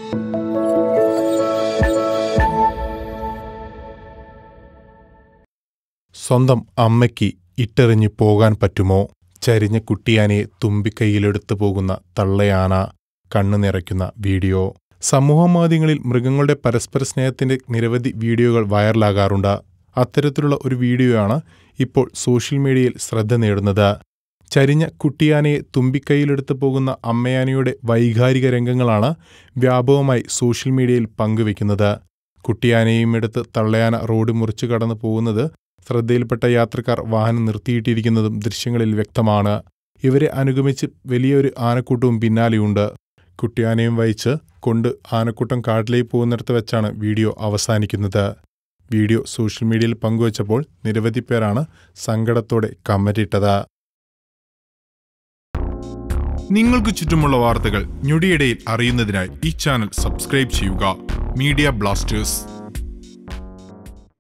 സ്വന്തം അമ്മയ്ക്ക് ഇട്ടെറിഞ്ഞു പോകാൻ പറ്റുമോ ചരിഞ്ഞ കുട്ടിയാനെ തുമ്പിക്കൈയിലെടുത്തു പോകുന്ന തള്ളയാന കണ്ണു നിറയ്ക്കുന്ന വീഡിയോ സമൂഹമാധ്യമങ്ങളിൽ മൃഗങ്ങളുടെ പരസ്പര സ്നേഹത്തിന്റെ നിരവധി വീഡിയോകൾ വൈറലാകാറുണ്ട് അത്തരത്തിലുള്ള ഒരു വീഡിയോയാണ് ഇപ്പോൾ സോഷ്യൽ മീഡിയയിൽ ശ്രദ്ധ നേടുന്നത് ചരിഞ്ഞ കുട്ടിയാനയെ തുമ്പിക്കൈയിലെടുത്തു പോകുന്ന അമ്മയാനയുടെ വൈകാരിക രംഗങ്ങളാണ് വ്യാപകമായി സോഷ്യൽ മീഡിയയിൽ പങ്കുവെക്കുന്നത് കുട്ടിയാനയും എടുത്ത് തള്ളയാന റോഡ് മുറിച്ചു കടന്നു പോകുന്നത് ശ്രദ്ധയിൽപ്പെട്ട യാത്രക്കാർ വാഹനം നിർത്തിയിട്ടിരിക്കുന്നതും ദൃശ്യങ്ങളിൽ വ്യക്തമാണ് ഇവരെ അനുഗമിച്ച് വലിയൊരു ആനക്കൂട്ടവും പിന്നാലെയുണ്ട് കുട്ടിയാനയും വഹിച്ച് കൊണ്ട് ആനക്കൂട്ടം കാട്ടിലേക്ക് പോകുന്നിടത്ത് വെച്ചാണ് വീഡിയോ അവസാനിക്കുന്നത് വീഡിയോ സോഷ്യൽ മീഡിയയിൽ പങ്കുവച്ചപ്പോൾ നിരവധി പേരാണ് സങ്കടത്തോടെ കമന്റിട്ടത് നിങ്ങൾക്ക് ചുറ്റുമുള്ള വാർത്തകൾ ഞൊടിയിടയിൽ അറിയുന്നതിനായി ഈ ചാനൽ സബ്സ്ക്രൈബ് ചെയ്യുക മീഡിയ ബ്ലാസ്റ്റേഴ്സ്